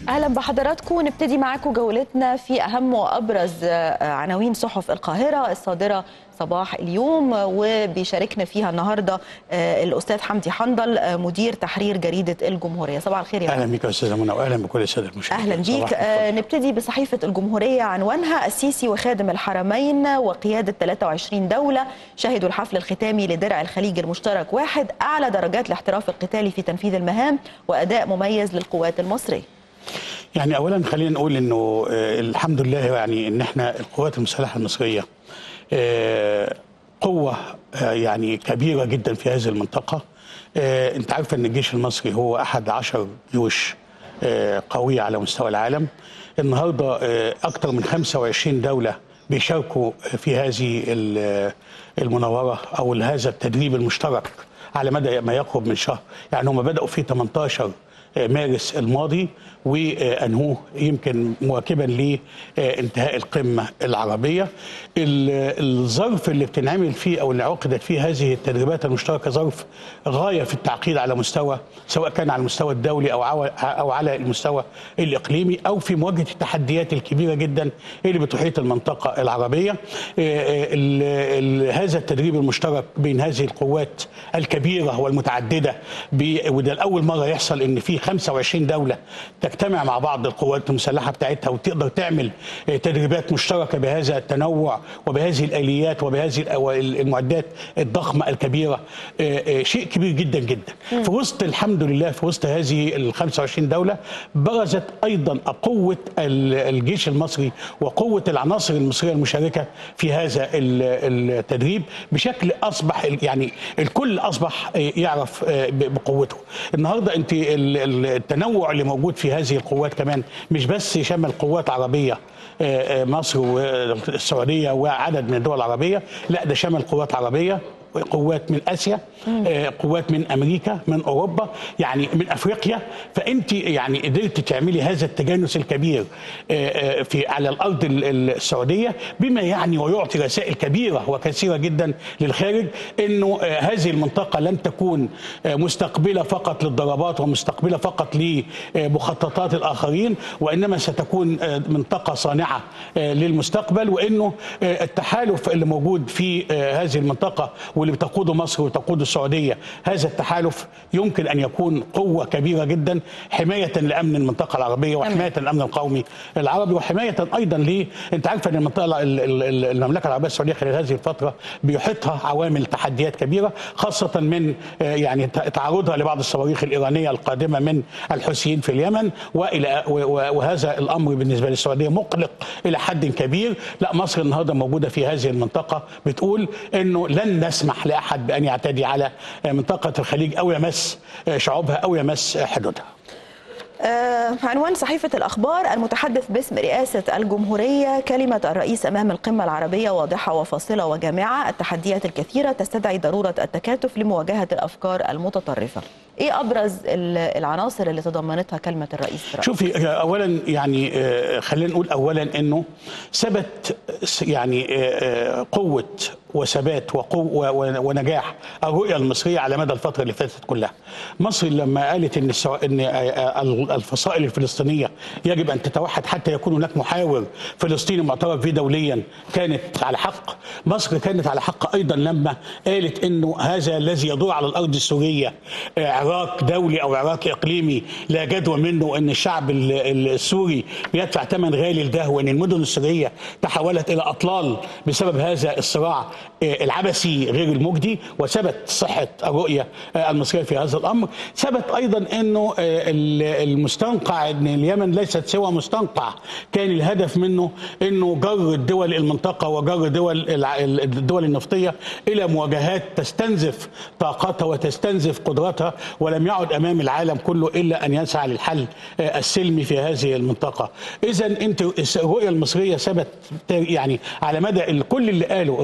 اهلا بحضراتكم نبتدي معاكم جولتنا في اهم وابرز عناوين صحف القاهره الصادره صباح اليوم وبيشاركنا فيها النهارده الاستاذ حمدي حنظل مدير تحرير جريده الجمهوريه صباح الخير يا اهلا بك يا استاذه منى واهلا بكل الساده المشاهدين اهلا بيك آه نبتدي بصحيفه الجمهوريه عنوانها السيسي وخادم الحرمين وقياده 23 دوله شهدوا الحفل الختامي لدرع الخليج المشترك واحد اعلى درجات الاحتراف القتالي في تنفيذ المهام واداء مميز للقوات المصريه يعني اولا خلينا نقول انه آه الحمد لله يعني ان احنا القوات المسلحه المصريه آه قوه آه يعني كبيره جدا في هذه المنطقه انت عارف ان الجيش المصري هو احد عشر جيوش قويه على مستوى العالم النهارده اكثر من 25 دوله بيشاركوا في هذه المناوره او هذا التدريب المشترك على مدى ما يقرب من شهر يعني هم بداوا في 18 مارس الماضي وانهوه يمكن مواكبا لانتهاء القمه العربيه. الظرف اللي بتنعمل فيه او اللي عقدت فيه هذه التدريبات المشتركه ظرف غايه في التعقيد على مستوى سواء كان على المستوى الدولي او او على المستوى الاقليمي او في مواجهه التحديات الكبيره جدا اللي بتحيط المنطقه العربيه. هذا التدريب المشترك بين هذه القوات الكبيره والمتعدده وده لاول مره يحصل ان في 25 دوله تجتمع مع بعض القوات المسلحه بتاعتها وتقدر تعمل تدريبات مشتركه بهذا التنوع وبهذه الاليات وبهذه المعدات الضخمه الكبيره شيء كبير جدا جدا في وسط الحمد لله في وسط هذه ال 25 دوله برزت ايضا قوه الجيش المصري وقوه العناصر المصريه المشاركه في هذا التدريب بشكل اصبح يعني الكل اصبح يعرف بقوته النهارده انت التنوع اللي موجود في هذه القوات كمان مش بس شمل قوات عربيه مصر والسعوديه وعدد من الدول العربيه لا ده شمل قوات عربيه قوات من اسيا قوات من امريكا من اوروبا يعني من افريقيا فانت يعني قدرت تعملي هذا التجانس الكبير في على الارض السعوديه بما يعني ويعطي رسائل كبيره وكثيره جدا للخارج انه هذه المنطقه لن تكون مستقبله فقط للضربات ومستقبله فقط لمخططات الاخرين وانما ستكون منطقه صانعه للمستقبل وانه التحالف اللي موجود في هذه المنطقه واللي بتقوده مصر وتقوده السعوديه هذا التحالف يمكن ان يكون قوه كبيره جدا حمايه لامن المنطقه العربيه وحمايه للامن القومي العربي وحمايه ايضا ل انت عارف ان المنطقه المملكه العربيه السعوديه خلال هذه الفتره بيحيطها عوامل تحديات كبيره خاصه من يعني تعرضها لبعض الصواريخ الايرانيه القادمه من الحوثيين في اليمن والى وهذا الامر بالنسبه للسعوديه مقلق الى حد كبير لا مصر النهارده موجوده في هذه المنطقه بتقول انه لن نسمح لاحد بان يعتدي على منطقه الخليج او يمس شعوبها او يمس حدودها. آه عنوان صحيفة الأخبار المتحدث باسم رئاسة الجمهورية كلمة الرئيس أمام القمة العربية واضحة وفاصلة وجامعة التحديات الكثيرة تستدعي ضرورة التكاتف لمواجهة الأفكار المتطرفة ايه ابرز العناصر اللي تضمنتها كلمه الرئيس رأيك؟ شوفي اولا يعني خلينا نقول اولا انه ثبت يعني قوه وثبات وقوة ونجاح الرؤيه المصريه على مدى الفتره اللي فاتت كلها. مصر لما قالت ان ان الفصائل الفلسطينيه يجب ان تتوحد حتى يكون هناك محاور فلسطيني معترف به دوليا كانت على حق. مصر كانت على حق ايضا لما قالت انه هذا الذي يدور على الارض السوريه عراق دولي او عراق اقليمي لا جدوى منه ان الشعب السوري بيدفع ثمن غالي لده وان المدن السوريه تحولت الى اطلال بسبب هذا الصراع العبثي غير المجدي وثبت صحه الرؤيه المصريه في هذا الامر ثبت ايضا انه المستنقع ان اليمن ليست سوى مستنقع كان الهدف منه انه جر الدول المنطقه وجر دول الدول النفطيه الى مواجهات تستنزف طاقتها وتستنزف قدراتها ولم يعد امام العالم كله الا ان يسعى للحل السلمي في هذه المنطقه. اذا انت الرؤيه المصريه ثبت يعني على مدى كل اللي قاله الرئيس عبد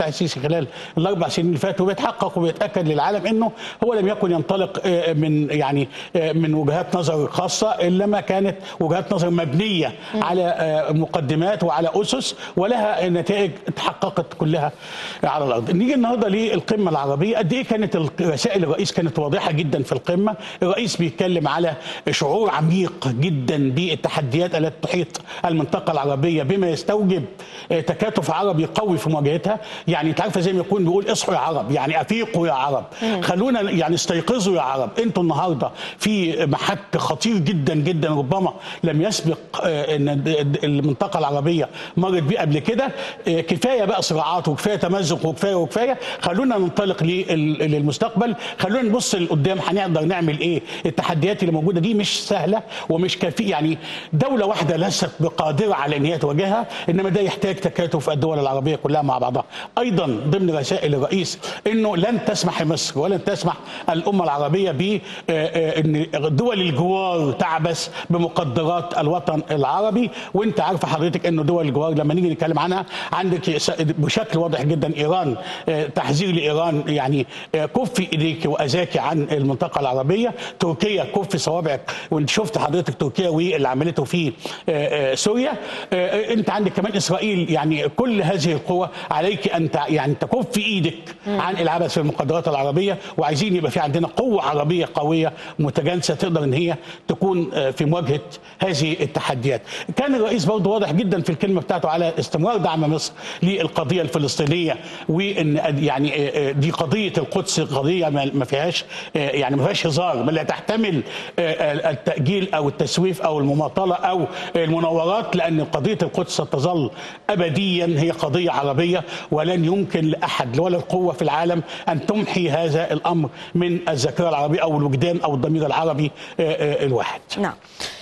الفتاح السيسي خلال الاربع سنين اللي فاتوا بيتحقق وبيتاكد للعالم انه هو لم يكن ينطلق آه، من يعني آه، من وجهات نظر خاصه الا ما كانت وجهات نظر مبنيه على آه، مقدمات وعلى اسس ولها نتائج اتحققت كلها على الارض. نيجي النهارده للقمه العربيه قد ايه كانت ال- رسائل الرئيس كانت واضحه جدا في القمه، الرئيس بيتكلم على شعور عميق جدا بالتحديات التي تحيط المنطقه العربيه بما يستوجب آه، تكاتف عربي قوي في مواجهتها، يعني انت عارفه زي ما يكون بيقول اصحوا يا عرب، يعني افيقوا يا عرب، خلونا يعني استيقظوا يا عرب، انتوا النهارده في محك خطير جدا جدا ربما لم يسبق آه، ان المنطقه العربيه مرت بيه قبل كده آه، كفايه بقى صراعات وكفايه تمزق وكفايه وكفايه خلونا ننطلق لل- للمستقبل خلونا نبص لقدام هنقدر نعمل ايه التحديات اللي موجوده دي مش سهله ومش كافيه يعني دوله واحده ليست بقادره على ان هي تواجهها انما ده يحتاج تكاتف الدول العربيه كلها مع بعضها ايضا ضمن رسائل الرئيس انه لن تسمح مصر ولن تسمح الامه العربيه ب آه، آه، ان دول الجوار تعبث بمقدرات الوطن العربي وانت عارفه حضرتك انه دول الجوار لما نيجي نتكلم عنها عندك س- بشكل واضح جدا ايران آه، تحذير لايران يعني آه، كفي ايديك واذاك عن المنطقه العربيه تركيا كفي صوابعك وانت شفت حضرتك تركيا واللي عملته في آه، آه، سوريا آه، آه، انت عندك كمان اسرائيل يعني كل هذه القوى عليك ان تع- يعني تكف ايدك عن العبث في المقدرات العربيه وعايزين يبقى في عندنا قوه عربيه قويه متجانسه تقدر ان هي تكون آه، في مواجهه هذه التحديات. كان الرئيس برضه واضح جدا في الكلمه بتاعته على استمرار دعم مصر للقضيه الفلسطينيه وان يعني آه، آه، دي قضيه القدس قضيه ما ما فيهاش آه، يعني ما فيهاش هزار بل لا تحتمل آه، التاجيل او التسويف او المماطله او المناورات لان قضيه القدس ستظل ابديا هي قضيه عربيه ولن يمكن لاحد ولا القوه في العالم ان تمحي هذا الامر من الذاكره العربيه او الوجدان او الضمير العربي آه، آه، الواحد. نعم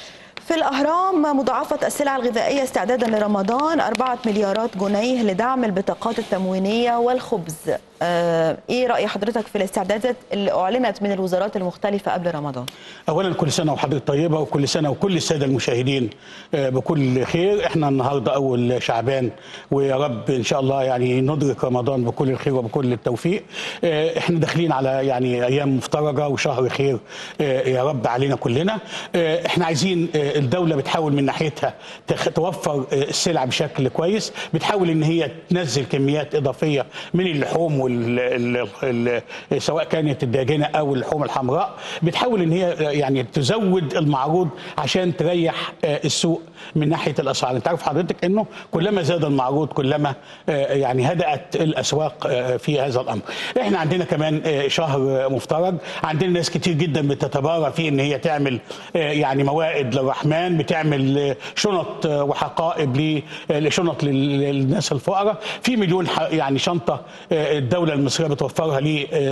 في الأهرام مضاعفة السلع الغذائية استعدادا لرمضان أربعة مليارات جنيه لدعم البطاقات التموينية والخبز آه، إيه رأي حضرتك في الاستعدادات اللي أعلنت من الوزارات المختلفة قبل رمضان اولا كل سنه وحضرتك طيبه وكل سنه وكل الساده المشاهدين آه، بكل خير احنا النهارده اول شعبان ويا رب ان شاء الله يعني ندرك رمضان بكل الخير وبكل التوفيق آه، احنا داخلين على يعني ايام مفترجه وشهر خير آه، يا رب علينا كلنا آه، احنا عايزين آه، الدوله بتحاول من ناحيتها تخ- توفر آه، السلع بشكل كويس بتحاول ان هي تنزل كميات اضافيه من اللحوم وال ال- ال- سواء كانت الداجنه او اللحوم الحمراء بتحاول ان هي يعني تزود المعروض عشان تريح آه، السوق من ناحيه الاسعار انت عارف حضرتك انه كلما زاد المعروض كلما آه، يعني هدات الاسواق آه، في هذا الامر احنا عندنا كمان آه، شهر آه، مفترج عندنا ناس كتير جدا بتتبارى في ان هي تعمل آه، يعني موائد للرحمن بتعمل آه، شنط آه، وحقائب ل- آه، لشنط لل- للناس الفقراء في مليون ح- يعني شنطه آه، الدوله المصريه بتوفرها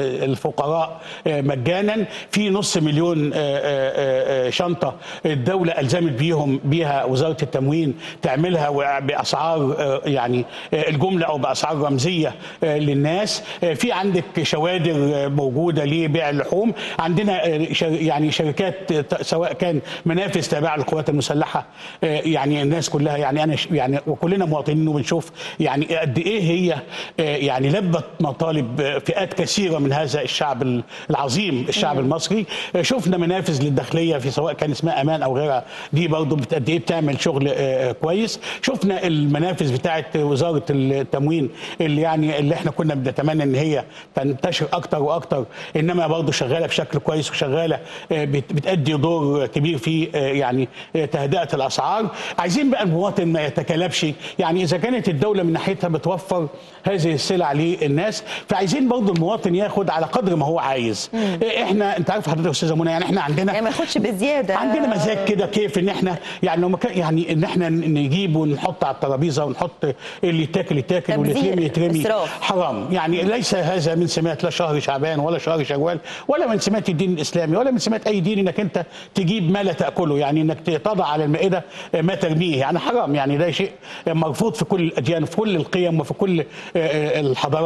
للفقراء آه، مجانا في نص مليون آه، آه، آه، شنطه الدوله الزمت بيهم بيها وزاره التموين تعملها و- باسعار آه، يعني آه، الجمله او باسعار رمزيه آه، للناس آه، في عندك شوادر آه، موجوده لبيع اللحوم عندنا آه، شر- يعني شركات آه، ت- سواء كان منافس تابعه للقوات المسلحه آه، يعني الناس كلها يعني انا ش- يعني وكلنا مواطنين وبنشوف يعني قد ايه هي آه، يعني لبت مطالب آه، فئات كثيره من هذا الشعب ال- العظيم الشعب المصري آه، شفنا منافذ للداخليه في سواء كان اسمها امان او غيرها دي برضه بت- قد ايه بتعمل شغل آه، كويس شفنا المنافذ بتاعه وزاره التموين اللي يعني اللي احنا كنا بنتمنى ان هي تنتشر اكتر واكتر انما برضه شغاله بشكل كويس وشغاله آه، بت- بتأدي دور كبير في آه، يعني آه، تهدئه الاسعار عايزين بقى المواطن ما يتكلفش يعني اذا كانت الدوله من ناحيتها بتوفر هذه السلع للناس فعايزين برضه المواطن ياخد على قدر ما هو عايز آه، احنا انت عارف حضرتك يا استاذه منى يعني احنا عندنا يعني ما ياخدش بزيادة عندنا مزاج كده كيف ان احنا يعني لو ما كان يعني ان احنا نجيب ونحط على الترابيزه ونحط اللي يتاكل يتاكل واللي تبذير، يترمي يترمي إسراف. حرام يعني ليس هذا من سمات لا شهر شعبان ولا شهر شوال ولا من سمات الدين الاسلامي ولا من سمات اي دين انك انت تجيب ما لا تاكله يعني انك تضع على المائده ما ترميه يعني حرام يعني ده شيء مرفوض في كل الاديان في كل القيم وفي كل الحضارات يعني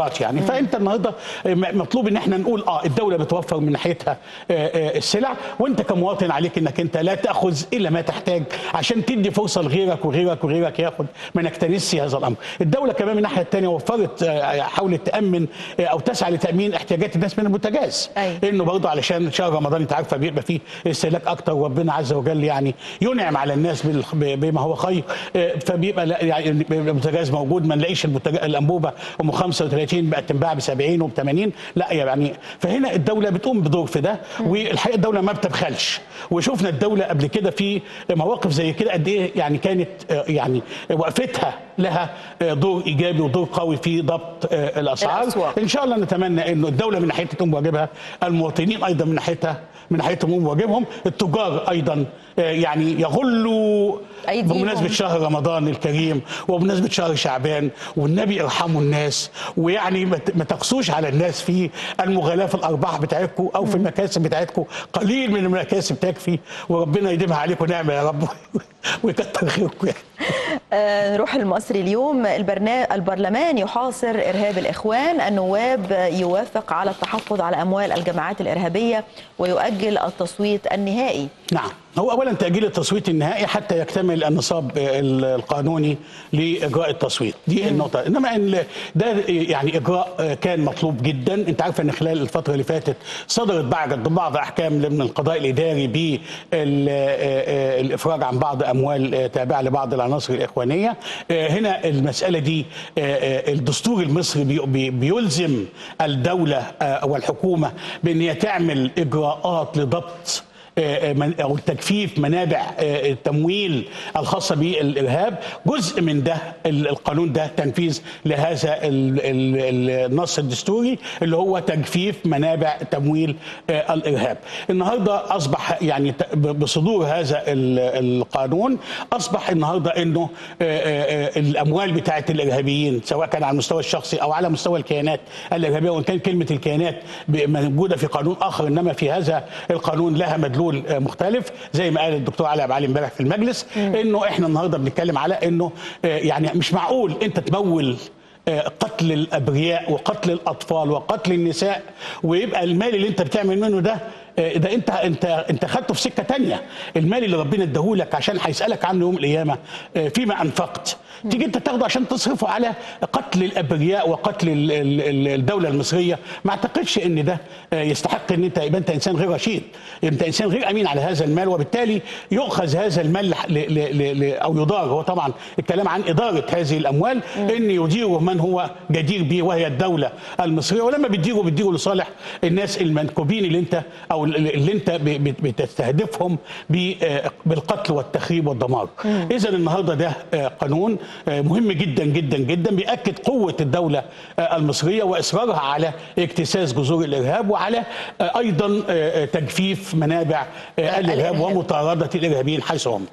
فانت النهارده م- مطلوب ان احنا نقول اه الدوله بتوفر من ناحيتها آه، آه، السلع وانت كمواطن عليك انك انت لا تاخذ الا ما تحتاج عشان تدي فرصه لغيرك وغيرك وغيرك ياخد ما نكتنسش هذا الامر الدوله كمان من الناحيه الثانيه وفرت آه، حاولت تامن آه، او تسعى لتامين احتياجات الناس من البوتاجاز أيوة. انه برضه علشان شهر رمضان انت عارفه بيبقى فيه استهلاك اكتر وربنا عز وجل يعني ينعم على الناس بال- ب- بما هو خير آه، فبيبقى لا- يعني بيبقى البوتاجاز موجود ما نلاقيش البوتاجاز الانبوبه ام 35 بقت تنباع ب 70 وب 80 لا يعني فهنا الدوله بتقوم بدور في ده والحقيقه الدوله ما بتبخلش وشفنا الدوله قبل كده في مواقف زي كده قد ايه يعني كانت آه، يعني وقفتها لها آه، دور ايجابي ودور قوي في ضبط آه، الاسعار الأسواق. ان شاء الله نتمنى انه الدوله من ناحيتها تقوم بواجبها المواطنين ايضا من ناحيتها من ناحيتهم يقوموا بواجبهم التجار ايضا آه، يعني يغلوا أيديهم. بمناسبه شهر رمضان الكريم وبمناسبه شهر شعبان والنبي ارحموا الناس ويعني ما ت- ما تقسوش على الناس في المغالاه في الارباح بتاعتكم او في المكاسب بتاعتكم قليل من المكاسب تكفي وربنا يديمها عليكم نعمه يا رب ويكتر خيركم يعني. آه، نروح المصري اليوم البرنا... البرلمان يحاصر إرهاب الإخوان النواب يوافق على التحفظ على أموال الجماعات الإرهابية ويؤجل التصويت النهائي نعم هو اولا تاجيل التصويت النهائي حتى يكتمل النصاب ال- القانوني لاجراء التصويت دي النقطه انما ان ده يعني اجراء كان مطلوب جدا انت عارف ان خلال الفتره اللي فاتت صدرت بعض بعض احكام من القضاء الاداري بالافراج عن بعض اموال تابعه لبعض العناصر الاخوانيه هنا المساله دي الدستور المصري بي- بي- بيلزم الدوله والحكومه بان هي تعمل اجراءات لضبط آه، من- او تجفيف منابع آه، التمويل الخاصه بالارهاب جزء من ده ال- القانون ده تنفيذ لهذا ال- ال- النص الدستوري اللي هو تجفيف منابع تمويل آه، الارهاب النهارده اصبح يعني ت- ب- بصدور هذا ال- القانون اصبح النهارده انه آه، آه، آه، الاموال بتاعه الارهابيين سواء كان على المستوى الشخصي او على مستوى الكيانات الارهابيه وان كان كلمه الكيانات ب- موجوده في قانون اخر انما في هذا القانون لها مدلول آه، مختلف زي ما قال الدكتور علي عبد العالي امبارح في المجلس انه احنا النهارده بنتكلم على انه آه، يعني مش معقول انت تمول آه، قتل الابرياء وقتل الاطفال وقتل النساء ويبقى المال اللي انت بتعمل منه ده آه، ده انت انت انت خدته في سكه تانية المال اللي ربنا اداهولك عشان هيسالك عنه يوم القيامه آه، فيما انفقت تيجي انت تاخده عشان تصرفه على قتل الابرياء وقتل ال- ال- ال- الدوله المصريه ما اعتقدش ان ده آه، يستحق ان انت يبقى انت انسان غير رشيد انت انسان غير امين على هذا المال وبالتالي يؤخذ هذا المال ل- ل- ل- ل- او يدار هو طبعا الكلام عن اداره هذه الاموال ان يديره من هو جدير به وهي الدوله المصريه ولما بتديره بتديره لصالح الناس المنكوبين اللي انت او اللي انت ب- ب- بتستهدفهم ب- آه، بالقتل والتخريب والدمار اذا النهارده ده آه، قانون آه، مهم جدا جدا جدا بياكد قوه الدوله آه، المصريه واصرارها على اكتساس جذور الارهاب وعلى آه، ايضا آه، آه، تجفيف منابع آه، الارهاب الإرهاب. ومطارده الارهابيين حيث هم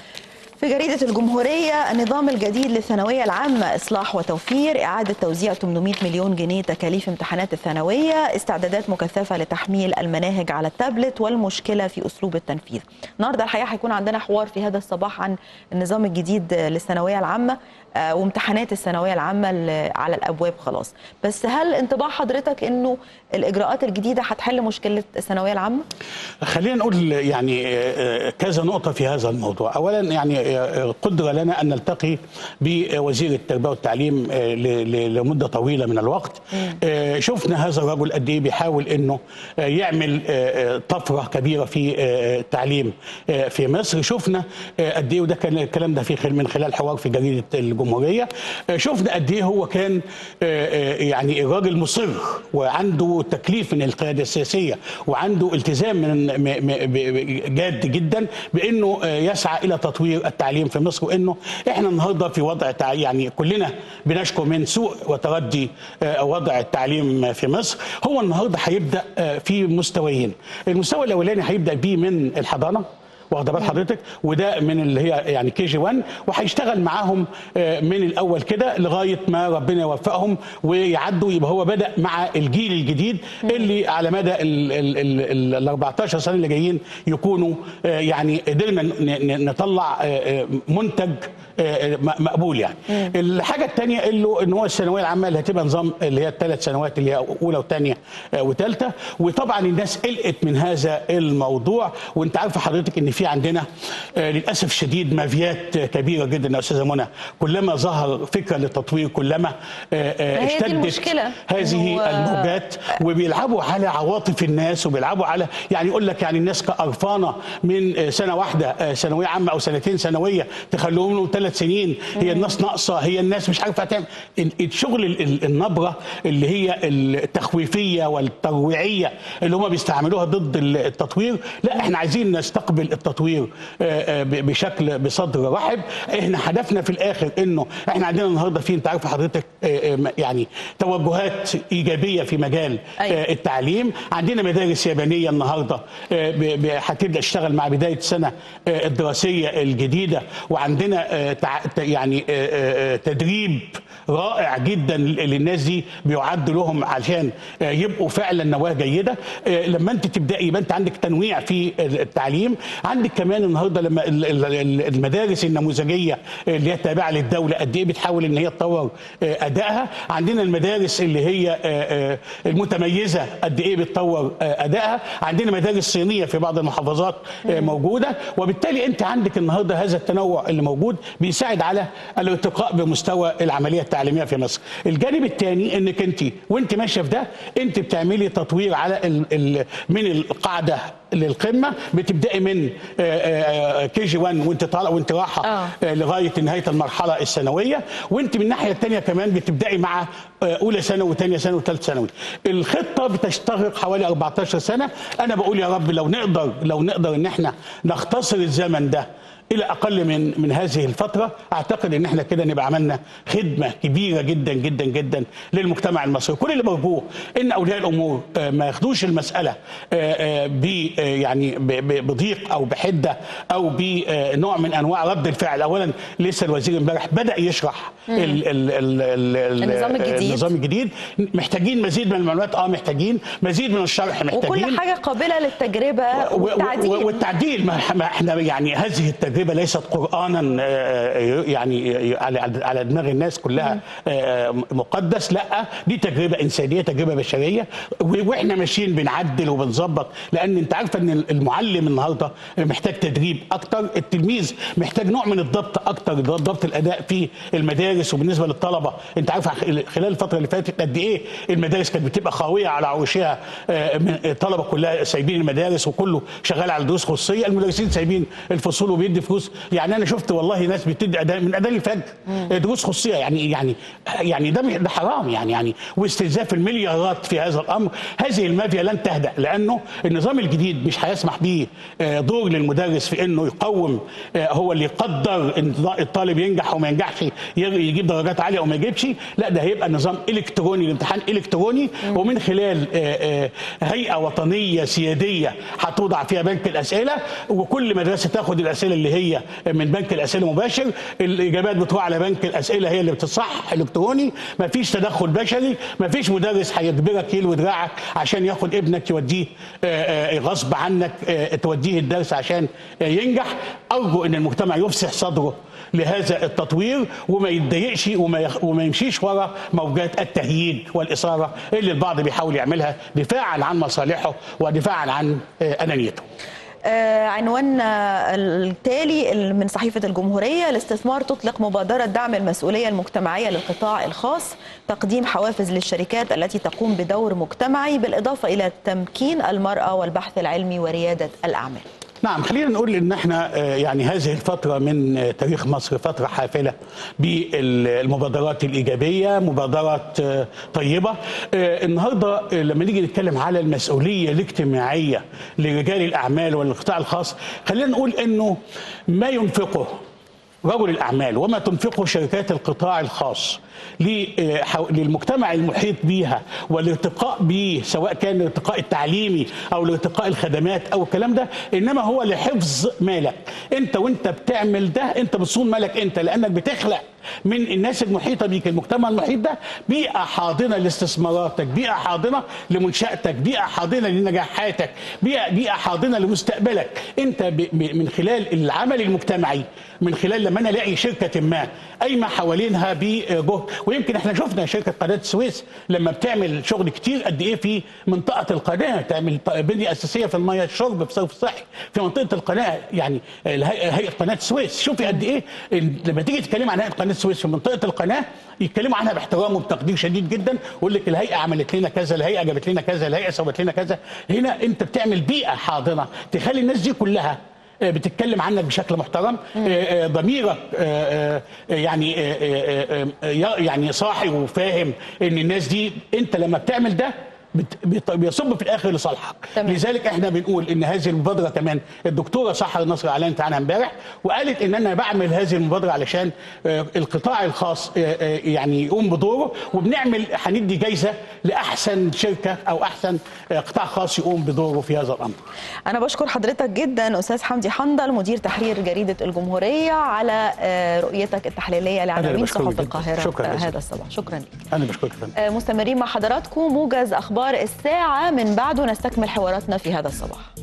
في جريدة الجمهورية النظام الجديد للثانوية العامة إصلاح وتوفير إعادة توزيع 800 مليون جنيه تكاليف امتحانات الثانوية استعدادات مكثفة لتحميل المناهج على التابلت والمشكلة في أسلوب التنفيذ النهاردة الحقيقة هيكون عندنا حوار في هذا الصباح عن النظام الجديد للثانوية العامة آه، وامتحانات الثانوية العامة اللي على الأبواب خلاص بس هل انطباع حضرتك أنه الإجراءات الجديدة هتحل مشكلة الثانوية العامة؟ خلينا نقول يعني آه، كذا نقطة في هذا الموضوع أولا يعني آه، قدر لنا أن نلتقي بوزير التربية والتعليم آه، ل- ل- لمدة طويلة من الوقت آه، شفنا هذا الرجل قد إيه بيحاول أنه آه، يعمل آه، آه، طفرة كبيرة في آه، التعليم آه، في مصر شفنا آه، قد إيه وده كان الكلام ده في خل- من خلال حوار في جريدة الجمهورية آه، شفنا قد إيه هو كان آه، آه، يعني الراجل مصر وعنده تكليف من القيادة السياسية وعنده التزام من م- م- ب- جاد جدا بانه آه، يسعى الى تطوير التعليم في مصر وانه احنا النهارده في وضع تع- يعني كلنا بنشكو من سوء وتردي آه، وضع التعليم في مصر هو النهارده هيبدا آه، في مستويين المستوى الاولاني هيبدا بيه من الحضانه واخده بال حضرتك وده من اللي هي يعني كي جي 1 وهيشتغل معاهم آه، من الاول كده لغايه ما ربنا يوفقهم ويعدوا يبقى هو بدا مع الجيل الجديد اللي على مدى ال ال ال ال 14 سنه اللي جايين يكونوا آه، يعني قدرنا ن- ن- نطلع آه، آه، منتج آه، م- مقبول يعني الحاجه الثانيه اللي ان هو الثانويه العامه اللي هتبقى نظام اللي هي الثلاث سنوات اللي هي اولى وثانيه وثالثه وطبعا الناس قلقت من هذا الموضوع وانت عارفه حضرتك ان في عندنا آه، للاسف شديد مافيات كبيره جدا يا استاذه منى كلما ظهر فكره للتطوير كلما آه، آه، هي دي اشتدت المشكلة. هذه إنه، آه، الموجات وبيلعبوا على عواطف الناس وبيلعبوا على يعني يقول لك يعني الناس قرفانه من آه، سنه واحده آه، ثانويه عامه او سنتين ثانويه تخلوهم لهم ثلاث سنين هي الناس ناقصه هي الناس مش عارفه تعمل ال- الشغل ال- ال- النبره اللي هي التخويفيه والترويعيه اللي هم بيستعملوها ضد ال- التطوير لا احنا عايزين نستقبل التطوير آه، آه، ب- بشكل بصدر رحب احنا هدفنا في الاخر انه احنا عندنا النهارده في انت عارف حضرتك آه، آه، يعني توجهات ايجابيه في مجال أيوة. آه، التعليم عندنا مدارس يابانيه النهارده آه، ب- ب- هتبدا تشتغل مع بدايه السنه آه، الدراسيه الجديده وعندنا آه، تع- ت- يعني آه، آه، آه، تدريب رائع جدا للناس دي بيعد لهم عشان آه، يبقوا فعلا نواه جيده آه، لما انت تبداي يبقى انت عندك تنويع في التعليم عندك كمان النهارده لما ال- ال- ال- المدارس النموذجيه اللي هي تابعه للدوله قد ايه بتحاول ان هي تطور آه، ادائها عندنا المدارس اللي هي آه، آه، المتميزه قد ايه بتطور آه، ادائها عندنا مدارس صينيه في بعض المحافظات آه، موجوده وبالتالي انت عندك النهارده هذا التنوع اللي موجود بيساعد على الارتقاء بمستوى العمليه التعليميه في مصر الجانب الثاني انك انت وانت ماشيه في ده انت بتعملي تطوير على ال ال من القاعده للقمه بتبداي من كي جي 1 وانت طالعه وانت رايحه آه. آه، لغايه نهايه المرحله الثانويه وانت من الناحيه الثانيه كمان بتبداي مع آه، اولى ثانوي وثانيه ثانوي وثالث ثانوي الخطه بتستغرق حوالي 14 سنه انا بقول يا رب لو نقدر لو نقدر ان احنا نختصر الزمن ده الى اقل من من هذه الفتره اعتقد ان احنا كده نبقى عملنا خدمه كبيره جدا جدا جدا للمجتمع المصري كل اللي برجوه ان اولياء الامور آه، ما ياخدوش المساله آه، آه، ب آه، يعني ب- ب- بضيق او بحده او بنوع من انواع رد الفعل اولا لسه الوزير امبارح بدا يشرح ال ال ال ال النظام الجديد. النظام الجديد محتاجين مزيد من المعلومات اه محتاجين مزيد من الشرح محتاجين وكل حاجه قابله للتجربه و- و- والتعديل والتعديل ما ما احنا يعني هذه التجربه ليست قرانا آه، يعني على على دماغ الناس كلها آه، مقدس لا دي تجربه انسانيه تجربه بشريه و- واحنا ماشيين بنعدل وبنظبط لان انت عارفه ان المعلم النهارده محتاج تدريب اكتر التلميذ محتاج نوع من الضبط اكتر ضبط الاداء في المدارس وبالنسبه للطلبه انت عارف خلال الفتره اللي فاتت قد ايه المدارس كانت بتبقى خاويه على عروشها آه، من- الطلبه كلها سايبين المدارس وكله شغال على دروس خصوصيه المدرسين سايبين الفصول وبيدي فلوس يعني انا شفت والله ناس بتدي أداء من اذان الفجر دروس خصوصيه يعني يعني يعني ده ده حرام يعني يعني واستنزاف المليارات في هذا الامر هذه المافيا لن تهدأ لانه النظام الجديد مش هيسمح به آه، دور للمدرس في انه يقوم آه، هو اللي يقدر ان الطالب ينجح وما ينجحش يجيب درجات عاليه او ما يجيبش لا ده هيبقى نظام الكتروني الامتحان الكتروني ومن خلال آه، آه، هيئه وطنيه سياديه هتوضع فيها بنك الاسئله وكل مدرسه تاخد الاسئله اللي هي من بنك الاسئله مباشر الاجابات بتروح على بنك الاسئله هي اللي بتصح الكتروني ما فيش تدخل بشري ما فيش مدرس هيجبرك يلوي دراعك عشان ياخد ابنك يوديه آه، آه، غصب عنك آه، توديه الدرس عشان آه، ينجح ارجو ان المجتمع يفسح صدره لهذا التطوير وما يتضايقش وما يخ... وما يمشيش ورا موجات التهييج والاثاره اللي البعض بيحاول يعملها دفاعا عن مصالحه ودفاعا عن آه، انانيته. آه، عنوان آه، التالي من صحيفة الجمهورية الاستثمار تطلق مبادرة دعم المسؤولية المجتمعية للقطاع الخاص تقديم حوافز للشركات التي تقوم بدور مجتمعي بالإضافة إلى تمكين المرأة والبحث العلمي وريادة الأعمال نعم خلينا نقول ان احنا آه، يعني هذه الفتره من آه، تاريخ مصر فتره حافله بالمبادرات الايجابيه مبادرات آه، طيبه آه، النهارده آه، لما نيجي نتكلم على المسؤوليه الاجتماعيه لرجال الاعمال والقطاع الخاص خلينا نقول انه ما ينفقه رجل الاعمال وما تنفقه شركات القطاع الخاص ل- آه، حو- للمجتمع المحيط بيها والارتقاء به سواء كان الارتقاء التعليمي او الارتقاء الخدمات او الكلام ده انما هو لحفظ مالك انت وانت بتعمل ده انت بتصون مالك انت لانك بتخلق من الناس المحيطه بيك المجتمع المحيط ده بيئه حاضنه لاستثماراتك بيئه حاضنه لمنشاتك بيئه حاضنه لنجاحاتك بيئه بيئه حاضنه لمستقبلك انت ب- ب- من خلال العمل المجتمعي من خلال لما انا الاقي شركه ما قايمه حوالينها بجهد ويمكن احنا شفنا شركه قناه السويس لما بتعمل شغل كتير قد ايه في منطقه القناه تعمل ط- بنيه اساسيه في الميه الشرب في صرف صحي في منطقه القناه يعني الهيئه هيئه قناه السويس شوفي قد ايه ال- لما تيجي تتكلم عن هيئه قناه السويس في منطقه القناه يتكلموا عنها باحترام وبتقدير شديد جدا ويقول لك الهيئه عملت لنا كذا الهيئه جابت لنا كذا الهيئه سوت لنا كذا هنا انت بتعمل بيئه حاضنه تخلي الناس دي كلها آه، بتتكلم عنك بشكل محترم آه، آه، ضميرك آه، آه، يعني آه، آه، آه، آه، يعني صاحي وفاهم ان الناس دي انت لما بتعمل ده بت- بت- بيصب في الاخر لصالحك تمام. لذلك احنا بنقول ان هذه المبادره كمان الدكتوره سحر النصر اعلنت عنها امبارح وقالت ان انا بعمل هذه المبادره علشان آه، القطاع الخاص آه، آه، يعني يقوم بدوره وبنعمل هندي جايزه لاحسن شركه او احسن آه، قطاع خاص يقوم بدوره في هذا الامر أنا بشكر حضرتك جدا أستاذ حمدي حنظل مدير تحرير جريدة الجمهورية على آه، رؤيتك التحليلية لعناوين بشكرك صحف جداً. القاهرة شكراً آه، جزيلاً. هذا الصباح شكرا لك انا بشكرك يا فندم آه، مستمرين مع حضراتكم موجز أخبار الساعة من بعده نستكمل حواراتنا في هذا الصباح